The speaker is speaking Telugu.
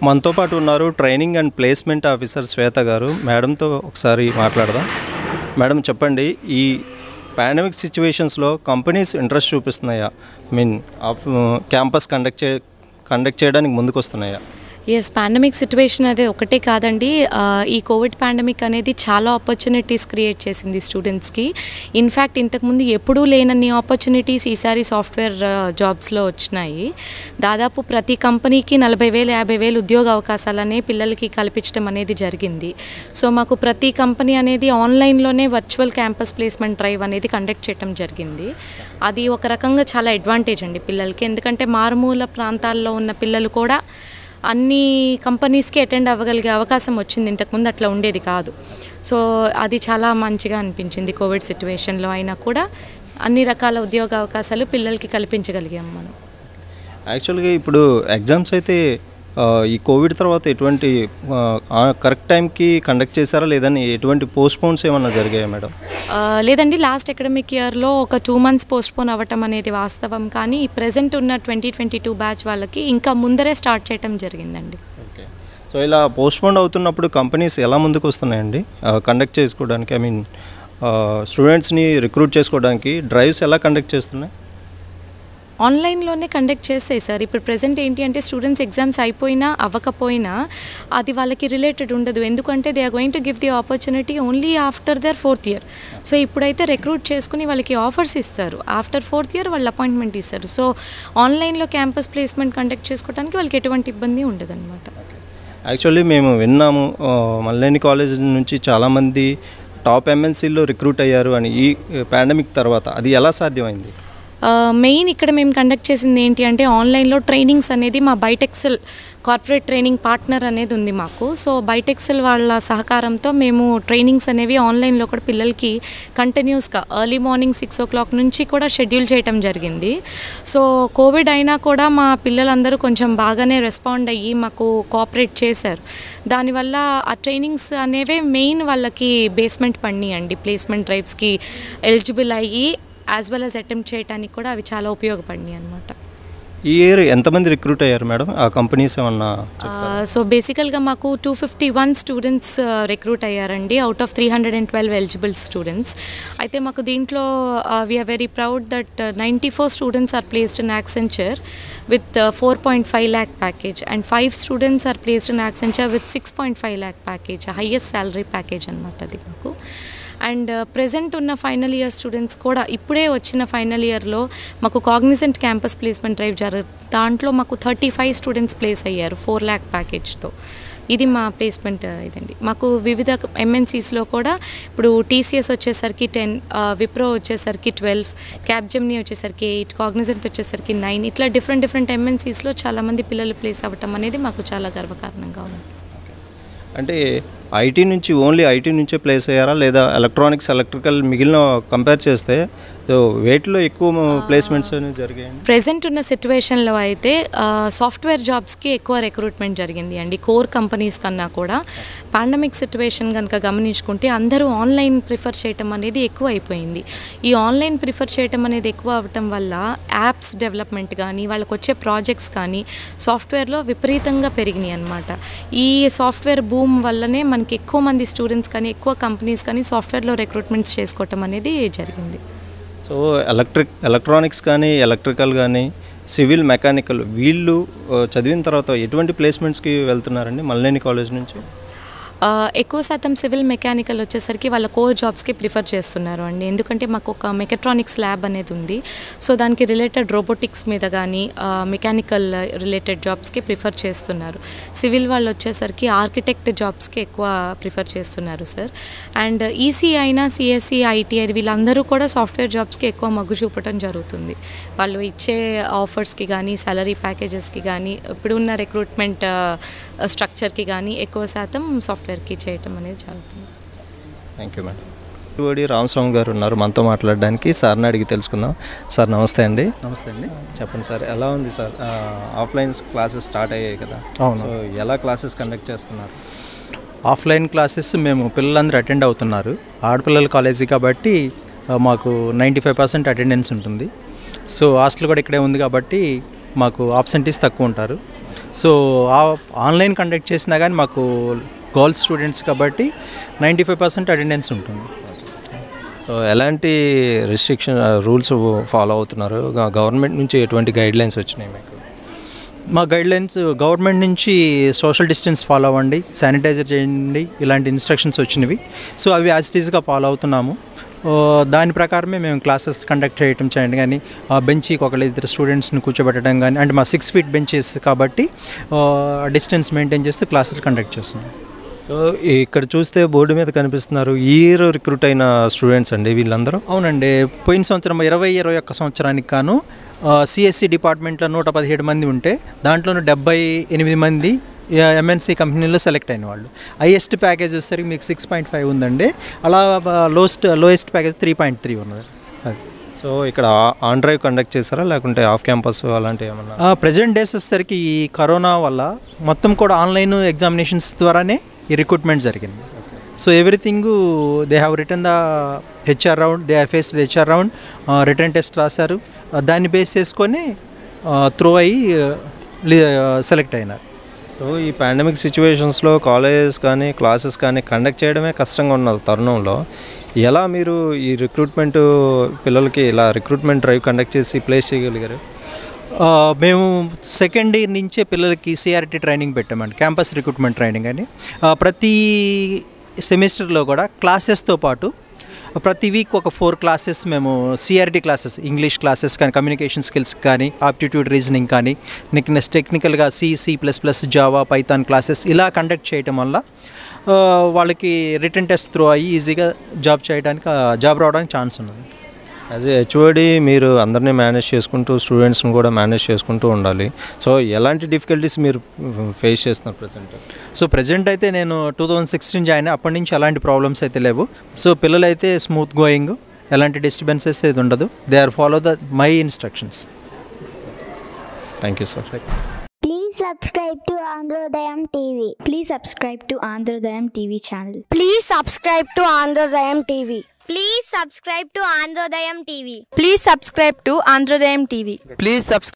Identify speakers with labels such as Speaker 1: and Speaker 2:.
Speaker 1: మనతో పాటు ఉన్నారు training and placement officer Shweta గారు మేడంతో ఒకసారి మాట్లాడదాం మేడం చెప్పండి ఈ పాండమిక్ సిచ్యువేషన్స్లో కంపెనీస్ ఇంట్రెస్ట్ చూపిస్తున్నాయా I mean off campus conduct చే కండక్ట్ చేయడానికి ముందుకు వస్తున్నాయా
Speaker 2: ఎస్ పాండమిక్ సిచ్యువేషన్ అదే ఒకటే కాదండి ఆ, ఈ కోవిడ్ పాండమిక్ అనేది చాలా ఆపర్చునిటీస్ క్రియేట్ చేసింది స్టూడెంట్స్కి ఇన్ఫ్యాక్ట్ ఇంతకుముందు ఎప్పుడూ లేనన్ని ఆపర్చునిటీస్ ఈసారి సాఫ్ట్వేర్ జాబ్స్లో వచ్చినాయి దాదాపు ప్రతి కంపెనీకి నలభై వేలు యాభై వేలు ఉద్యోగ అవకాశాలనే పిల్లలకి కల్పించడం అనేది జరిగింది సో మాకు ప్రతి కంపెనీ అనేది ఆన్లైన్లోనే వర్చువల్ క్యాంపస్ ప్లేస్మెంట్ డ్రైవ్ అనేది కండక్ట్ చేయడం జరిగింది అది ఒక రకంగా చాలా అడ్వాంటేజ్ అండి పిల్లలకి ఎందుకంటే మారుమూల ప్రాంతాల్లో ఉన్న పిల్లలు కూడా అన్ని కంపెనీస్కి అటెండ్ అవ్వగలిగే అవకాశం వచ్చింది ఇంతకుముందు అట్లా ఉండేది కాదు సో అది చాలా మంచిగా అనిపించింది కోవిడ్ సిచ్యువేషన్లో అయినా కూడా అన్ని రకాల ఉద్యోగ అవకాశాలు పిల్లలకి కల్పించగలిగాం మనం
Speaker 1: యాక్చువల్గా ఇప్పుడు ఎగ్జామ్స్ అయితే ఆ, ఈ కోవిడ్ తర్వాత ఎటువంటి కరెక్ట్ టైంకి కండక్ట్ చేశారా లేదని ఎటువంటి పోస్ట్పోన్స్ ఏమన్నా జరిగాయా మేడం
Speaker 2: ఆ, లేదండి లాస్ట్ అకాడమిక్ ఇయర్లో ఒక టూ మంత్స్ పోస్ట్పోన్ అవ్వటం అనేది వాస్తవం కానీ ప్రజెంట్ ఉన్న ట్వంటీ ట్వంటీ టూ బ్యాచ్ వాళ్ళకి ఇంకా ముందరే స్టార్ట్ చేయటం జరిగిందండి
Speaker 1: ఓకే సో ఇలా పోస్ట్పోన్ అవుతున్నప్పుడు కంపెనీస్ ఎలా ముందుకు వస్తున్నాయండి కండక్ట్ చేసుకోవడానికి ఐ మీన్ స్టూడెంట్స్ని రిక్రూట్ చేసుకోవడానికి డ్రైవ్స్ ఎలా కండక్ట్ చేస్తున్నాయి
Speaker 2: ఆన్లైన్లోనే కండక్ట్ చేస్తాయి సార్ ఇప్పుడు ప్రజెంట్ ఏంటి అంటే స్టూడెంట్స్ ఎగ్జామ్స్ అయిపోయినా అవ్వకపోయినా అది వాళ్ళకి రిలేటెడ్ ఉండదు ఎందుకంటే they are going to give the opportunity only after their fourth year so ఇప్పుడైతే రిక్రూట్ చేసుకుని వాళ్ళకి ఆఫర్స్ ఇస్తారు ఆఫ్టర్ ఫోర్త్ ఇయర్ వాళ్ళు అపాయింట్మెంట్ ఇస్తారు సో ఆన్లైన్లో క్యాంపస్ ప్లేస్మెంట్ కండక్ట్ చేసుకోవడానికి వాళ్ళకి ఎటువంటి ఇబ్బంది ఉండదన్నమాట
Speaker 1: యాక్చువల్లీ మేము విన్నాము ఆ, మల్లేని కాలేజ్ నుంచి చాలామంది టాప్ ఎంఎన్సీలో రిక్రూట్ అయ్యారు అని ఈ పాండమిక్ తర్వాత అది ఎలా సాధ్యమైంది
Speaker 2: మెయిన్ ఇక్కడ మేము కండక్ట్ చేసింది ఏంటి అంటే ఆన్లైన్లో ట్రైనింగ్స్ అనేది మా బైటెక్సెల్ కార్పొరేట్ ట్రైనింగ్ పార్ట్నర్ అనేది ఉంది మాకు సో బైటెక్సెల్ వాళ్ళ సహకారంతో మేము ట్రైనింగ్స్ అనేవి ఆన్లైన్లో కూడా పిల్లలకి కంటిన్యూస్గా early morning six o'clock నుంచి కూడా షెడ్యూల్ చేయటం జరిగింది సో కోవిడ్ అయినా కూడా మా పిల్లలందరూ కొంచెం బాగానే రెస్పాండ్ అయ్యి మాకు కోఆపరేట్ చేశారు దానివల్ల ఆ ట్రైనింగ్స్ అనేవే మెయిన్ వాళ్ళకి బేస్మెంట్ పడినాయండి ప్లేస్మెంట్ డ్రైవ్స్కి ఎలిజిబుల్ అయ్యి యాజ్ వెల్ యాజ్ అటెంప్ట్ చేయడానికి కూడా అవి చాలా ఉపయోగపడినాయి అనమాట
Speaker 1: ఈ ఇయర్ ఎంతమంది రిక్రూట్ అయ్యారు మేడం ఆ కంపెనీస్ ఏమన్నా
Speaker 2: సో బేసికల్గా మాకు two fifty one students recruit అయ్యారండి out of three hundred and twelve eligible students అయితే మాకు దీంట్లో we are very proud that ninety four students are placed in Accenture with four point five lakh package and five students are placed in Accenture with six point five lakh package highest salary package అనమాట అది మాకు అండ్ ప్రజెంట్ ఉన్న ఫైనల్ ఇయర్ స్టూడెంట్స్ కూడా ఇప్పుడే వచ్చిన ఫైనల్ ఇయర్లో మాకు కాగ్నిజెంట్ క్యాంపస్ ప్లేస్మెంట్ డ్రైవ్ జరు దాంట్లో మాకు థర్టీ ఫైవ్ స్టూడెంట్స్ ప్లేస్ అయ్యారు ఫోర్ ల్యాక్ ప్యాకేజ్తో ఇది మా ప్లేస్మెంట్ ఇదండి మాకు వివిధ ఎంఎన్సీస్లో కూడా ఇప్పుడు టీసీఎస్ వచ్చేసరికి టెన్ విప్రో వచ్చేసరికి ట్వెల్వ్ క్యాబ్జెమ్ని వచ్చేసరికి ఎయిట్ కాగ్నిజెంట్ వచ్చేసరికి నైన్ ఇట్లా డిఫరెంట్ డిఫరెంట్ ఎంఎన్సీస్లో చాలామంది పిల్లలు ప్లేస్ అవ్వటం అనేది మాకు చాలా గర్వకారణంగా ఉంది
Speaker 1: అంటే ఐటీ నుంచి ఓన్లీ ఐటీ నుంచే ప్లేస్ అయ్యారా లేదా ఎలక్ట్రానిక్స్ ఎలక్ట్రికల్ మిగిలిన కంపేర్ చేస్తే సో వేటిలో ఎక్కువ ప్లేస్మెంట్స్ అనేవి జరిగాయండి
Speaker 2: ప్రెజెంట్ ఉన్న సిచ్యువేషన్లో అయితే సాఫ్ట్వేర్ జాబ్స్కి ఎక్కువ రిక్రూట్మెంట్ జరిగింది అండి కోర్ కంపెనీస్ కన్నా కూడా పాండమిక్ సిచ్యువేషన్ కనుక గమనించుకుంటే అందరూ ఆన్లైన్ ప్రిఫర్ చేయటం అనేది ఎక్కువ అయిపోయింది ఈ ఆన్లైన్ ప్రిఫర్ చేయటం అనేది ఎక్కువ అవ్వటం వల్ల యాప్స్ డెవలప్మెంట్ కానీ వాళ్ళకి వచ్చే ప్రాజెక్ట్స్ కానీ సాఫ్ట్వేర్లో విపరీతంగా పెరిగినాయి అనమాట ఈ సాఫ్ట్వేర్ బూమ్ వల్లనే మనకి ఎక్కువ మంది స్టూడెంట్స్ కానీ ఎక్కువ కంపెనీస్ కానీ సాఫ్ట్వేర్లో రిక్రూట్మెంట్స్ చేసుకోవటం అనేది జరిగింది
Speaker 1: సో ఎలక్ట్రిక్ ఎలక్ట్రానిక్స్ కానీ ఎలక్ట్రికల్ కానీ సివిల్ మెకానికల్ వీళ్ళు ఆ, చదివిన తర్వాత ఎటువంటి ప్లేస్మెంట్స్కి వెళ్తున్నారండి మల్లేని కాలేజ్ నుంచి
Speaker 2: ఆ, ఎక్కువ శాతం సివిల్ మెకానికల్ వచ్చేసరికి వాళ్ళ కోర్ జాబ్స్కి ప్రిఫర్ చేస్తున్నారు అండి ఎందుకంటే మాకు ఒక మెకట్రానిక్స్ ల్యాబ్ అనేది ఉంది సో దానికి రిలేటెడ్ రోబోటిక్స్ మీద కానీ మెకానికల్ రిలేటెడ్ జాబ్స్కి ప్రిఫర్ చేస్తున్నారు సివిల్ వాళ్ళు వచ్చేసరికి ఆర్కిటెక్ట్ జాబ్స్కి ఎక్కువ ప్రిఫర్ చేస్తున్నారు సార్ అండ్ ఈసీ అయినా సిఎస్సి ఐటీఐ వీళ్ళందరూ కూడా సాఫ్ట్వేర్ జాబ్స్కి ఎక్కువ మగ్గు చూపటం జరుగుతుంది వాళ్ళు ఇచ్చే ఆఫర్స్కి కానీ సాలరీ ప్యాకేజెస్కి కానీ ఇప్పుడున్న రిక్రూట్మెంట్ స్ట్రక్చర్కి కానీ ఎక్కువ శాతం సాఫ్ట్వేర్కి చేయటం అనేది జరుగుతుంది
Speaker 1: thank you madam OD Ramaswamy గారు ఉన్నారు మనతో మాట్లాడడానికి సార్ని అడిగి తెలుసుకుందాం సార్ నమస్తే అండి
Speaker 3: నమస్తే అండి
Speaker 1: చెప్పండి సార్ ఎలా ఉంది సార్ ఆ, ఆఫ్లైన్ క్లాసెస్ స్టార్ట్ అయ్యాయి కదా
Speaker 3: అవును.
Speaker 1: సో ఎలా క్లాసెస్ కండక్ట్ చేస్తున్నారు
Speaker 3: ఆఫ్లైన్ క్లాసెస్ మేము పిల్లలందరూ అటెండ్ అవుతున్నారు ఆడపిల్లల కాలేజీ కాబట్టి ఆ, మాకు నైంటీ ఫైవ్ పర్సెంట్ అటెండెన్స్ ఉంటుంది సో హాస్టల్ కూడా ఇక్కడే ఉంది కాబట్టి మాకు ఆబ్సెంటీస్ తక్కువ ఉంటారు సో ఆన్లైన్ కండక్ట్ చేసినా కానీ మాకు గర్ల్స్ స్టూడెంట్స్ కాబట్టి నైంటీ ఫైవ్ పర్సెంట్ అటెండెన్స్ ఉంటుంది
Speaker 1: సో ఎలాంటి రిస్ట్రిక్షన్ రూల్స్ ఫాలో అవుతున్నారు గ- గవర్నమెంట్ నుంచి ఎటువంటి గైడ్ లైన్స్ వచ్చినాయి మీకు
Speaker 3: మా గైడ్లైన్స్ గవర్నమెంట్ నుంచి సోషల్ డిస్టెన్స్ ఫాలో అవ్వండి శానిటైజర్ చేయండి ఇలాంటి ఇన్స్ట్రక్షన్స్ వచ్చినవి సో అవి యాజ్ ఇట్ ఈస్గా ఫాలో అవుతున్నాము ఆ, దాని ప్రకారమే మేము క్లాసెస్ కండక్ట్ చేయటం చేయండి కానీ ఆ బెంచ్కి ఒకళ్ళు ఇద్దరు స్టూడెంట్స్ని కూర్చోబెట్టడం కానీ అంటే మా సిక్స్ ఫీట్ బెంచెస్ కాబట్టి డిస్టెన్స్ మెయింటైన్ చేస్తూ క్లాసెస్ కండక్ట్ చేస్తున్నాం
Speaker 1: సో ఇక్కడ చూస్తే బోర్డు మీద కనిపిస్తున్నారు ఈ ఇయర్ రిక్రూట్ అయిన స్టూడెంట్స్ అండి వీళ్ళందరూ
Speaker 3: అవునండి పోయిన సంవత్సరం ఇరవై ఇరవై ఒక్క సంవత్సరానికి గాను సిఎస్సి డిపార్ట్మెంట్లో నూట పదిహేడు మంది ఉంటే దాంట్లోనూ డెబ్బై ఎనిమిది మంది ఎంఎన్సీ కంపెనీలో సెలెక్ట్ అయిన వాళ్ళు హైయెస్ట్ ప్యాకేజ్ వచ్చేసరికి మీకు సిక్స్ పాయింట్ ఫైవ్ ఉందండి అలా lowest lowest package three point three ఉన్నది అది
Speaker 1: సో ఇక్కడ ఆన్ డ్రైవ్ కండక్ట్ చేస్తారా లేకుంటే ఆఫ్ క్యాంపస్ అలాంటివి ఏమన్నా
Speaker 3: ప్రజెంట్ డేస్ వచ్చేసరికి ఈ కరోనా వల్ల మొత్తం కూడా ఆన్లైన్ ఎగ్జామినేషన్స్ ద్వారానే ఈ రిక్రూట్మెంట్ జరిగింది so everything they have written the HR round they have faced HR round written test రాశారు Uh, దాన్ని బేస్ చేసుకొని త్రో అయ్యి సెలెక్ట్ అయినారు
Speaker 1: సో ఈ పాండమిక్ సిచ్యువేషన్స్లో కాలేజెస్ కానీ క్లాసెస్ కానీ కండక్ట్ చేయడమే కష్టంగా ఉన్న తరుణంలో ఎలా మీరు ఈ రిక్రూట్మెంట్ పిల్లలకి ఇలా రిక్రూట్మెంట్ డ్రైవ్ కండక్ట్ చేసి ప్లేస్ చేయగలిగారు
Speaker 3: ఆ, మేము సెకండ్ ఇయర్ నుంచే పిల్లలకి సిఆర్టీ ట్రైనింగ్ పెట్టామండి క్యాంపస్ రిక్రూట్మెంట్ ట్రైనింగ్ అని ఆ, ప్రతి సెమిస్టర్లో కూడా క్లాసెస్తో పాటు ప్రతి వీక్ ఒక ఫోర్ క్లాసెస్ మేము సిఆర్టీ క్లాసెస్ ఇంగ్లీష్ క్లాసెస్ కానీ కమ్యూనికేషన్ స్కిల్స్ కానీ ఆప్టిట్యూడ్ రీజనింగ్ కానీ నెక్ నెక్స్ట్ టెక్నికల్గా C C plus plus Java Python classes ఇలా కండక్ట్ చేయటం వల్ల ఆ, వాళ్ళకి రిటర్న్ టెస్ట్ త్రూ అయ్యి ఈజీగా జాబ్ చేయడానికి జాబ్ రావడానికి ఛాన్స్ ఉన్నది
Speaker 1: యాజ్ ఏ హెచ్ఓడి మీరు అందరినీ మేనేజ్ చేసుకుంటూ స్టూడెంట్స్ని కూడా మేనేజ్ చేసుకుంటూ ఉండాలి సో ఎలాంటి డిఫికల్టీస్ మీరు ఫేస్ చేస్తున్నారు ప్రజెంట్
Speaker 3: సో ప్రజెంట్ అయితే నేను టూ థౌజండ్ సిక్స్టీన్ జాయిన్ అయ్యి, అప్పటి నుంచి అలాంటి ప్రాబ్లమ్స్ అయితే లేవు సో పిల్లలు అయితే స్మూత్ గోయింగ్ ఎలాంటి డిస్టర్బెన్సెస్ అయితే ఉండదు they are follow the my instructions
Speaker 1: thank you sir
Speaker 4: Please subscribe to Androdayam TV.
Speaker 5: Please subscribe to Androdayam TV channel.
Speaker 4: Please subscribe to Androdayam TV. Please subscribe to Androdayam TV.
Speaker 5: Please subscribe to Androdayam TV.
Speaker 3: Please subscribe